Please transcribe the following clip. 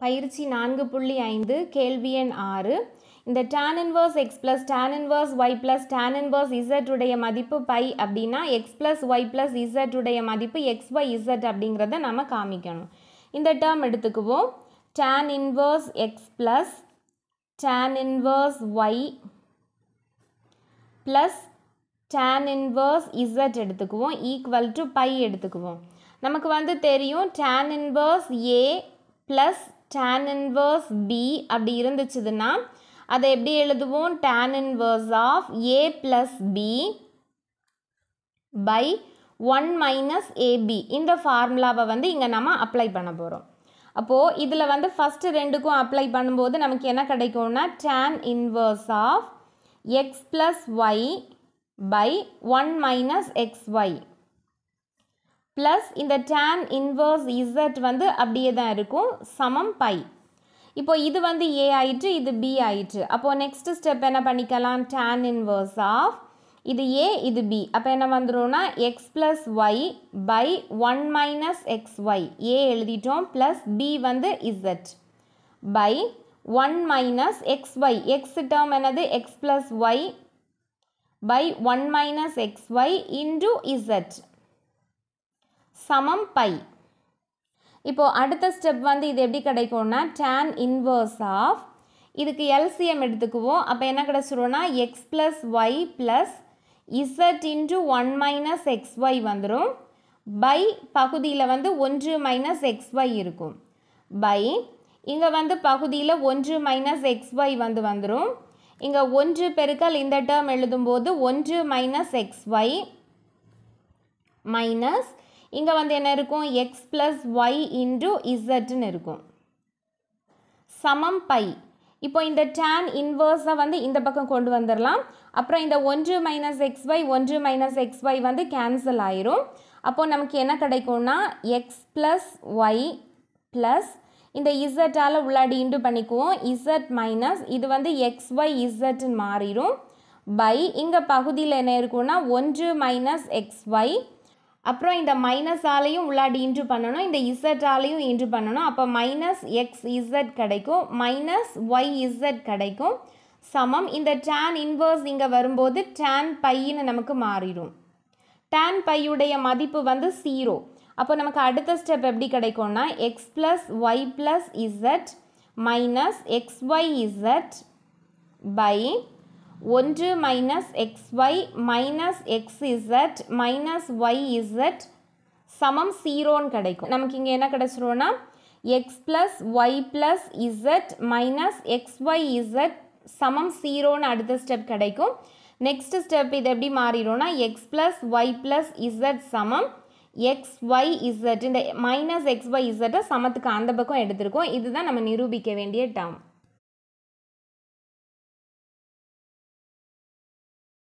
பயிற்சி நான்கு புள்ளி ஐந்து கேள்வி எண் ஆறு இந்த tan inverse x plus tan inverse y plus tan inverse z உடைய மதிப்பு பை அப்படின்னா x plus y plus z உடைய மதிப்பு எக்ஸ் பை இசட் அப்படிங்கிறத நம்ம காமிக்கணும் இந்த டேர்ம் எடுத்துக்குவோம் tan inverse x plus tan inverse y plus tan inverse z எடுத்துக்குவோம் ஈக்குவல் டு பை எடுத்துக்குவோம் நமக்கு வந்து தெரியும் tan inverse a plus tan inverse b அப்படி இருந்துச்சுதுன்னா அதை எப்படி எழுதுவோம் tan inverse of a plus b by one minus ab இந்த ஃபார்முலாவை வந்து இங்கே நம்ம அப்ளை பண்ண போகிறோம் அப்போது இதில் வந்து ஃபஸ்ட்டு ரெண்டுக்கும் அப்ளை பண்ணும்போது நமக்கு என்ன கிடைக்கும்னா tan inverse of x plus y by one minus x y plus இந்த tan இன்வர்ஸ் இசட் வந்து அப்படியே தான் இருக்கும் சமம் பை இப்போ இது வந்து ஏ ஆயிற்று இது பி ஆயிற்று அப்போது நெக்ஸ்ட் ஸ்டெப் என்ன பண்ணிக்கலாம் tan இன்வர்ஸ் ஆஃப் இது ஏ இது பி அப்போ என்ன வந்துடும்னா x plus y by one minus x y a எழுதிட்டோம் ப்ளஸ் பி வந்து z by one minus x y x term என்னது x plus y by one minus x y into z சமம் pi இப்போது அடுத்த step வந்து இது எப்படி கிடைக்கும்னா tan இன்வர்ஸ் ஆஃப் இதுக்கு எல்சிஎம் எடுத்துக்குவோம் அப்போ என்ன கிடச்சிரும்னா x plus y plus z into one minus x y வந்துடும் பை பகுதியில் வந்து ஒன்று மைனஸ் எக்ஸ் ஒய் இருக்கும் பை இங்கே வந்து பகுதியில் ஒன்று மைனஸ் எக்ஸ் ஒய் வந்து வந்துடும் இங்கே ஒன்று பெருக்கல் இந்த டேர்ம் எழுதும்போது ஒன்று மைனஸ் எக்ஸ் ஒய் மைனஸ் இங்கே வந்து என்ன இருக்கும் எக்ஸ் ப்ளஸ் ஒய் இன்டு இசட்னு இருக்கும் சமம் பை இப்போ இந்த tan இன்வர்ஸை வந்து இந்த பக்கம் கொண்டு வந்துடலாம் அப்புறம் இந்த ஒன்று மைனஸ் எக்ஸ் ஒய் ஒன்று மைனஸ் எக்ஸ் ஒய் வந்து கேன்சல் ஆயிரும் அப்போது நமக்கு என்ன கிடைக்கும்னா எக்ஸ் ப்ளஸ் ஒய் ப்ளஸ் இந்த இசட்டால் உள்ளாடி இன்டு பண்ணிக்குவோம் இசட் மைனஸ் இது வந்து எக்ஸ் ஒய் இசட்னு மாறிடும் பை இங்கே பகுதியில் என்ன இருக்கும்னா ஒன்று மைனஸ் எக்ஸ் ஒய் அப்புறம் இந்த மைனஸாலையும் உள்ளாடி இன்ட்ரு பண்ணணும் இந்த இசட்டாலையும் இன்ட்ரு பண்ணணும் அப்போ மைனஸ் எக்ஸ் இசட் கிடைக்கும் மைனஸ் ஒய் இசட் கிடைக்கும் சமம் இந்த tan இன்வர்ஸ் இங்கே வரும்போது tan பைன்னு நமக்கு மாறிடும் tan பையுடைய மதிப்பு வந்து ஜீரோ அப்போ நமக்கு அடுத்த ஸ்டெப் எப்படி கிடைக்கும்னா x plus y plus z minus x y z by one minus x y minus x z minus y z சமம் ஜீரோன்னு கிடைக்கும் நமக்கு இங்கே என்ன கிடச்சிரும்னா x plus y plus z minus x y z சமம் ஜீரோன்னு அடுத்த ஸ்டெப் கிடைக்கும் நெக்ஸ்ட் ஸ்டெப் இது எப்படி மாறிடும்னா x plus y plus z சமம் எக்ஸ் ஒய் இசட் இந்த மைனஸ் எக்ஸ் ஒய் இசட்டை சமத்துக்கு அந்த பக்கம் எடுத்திருக்கோம் இதுதான் நம்ம நிரூபிக்க வேண்டிய டேர்ம்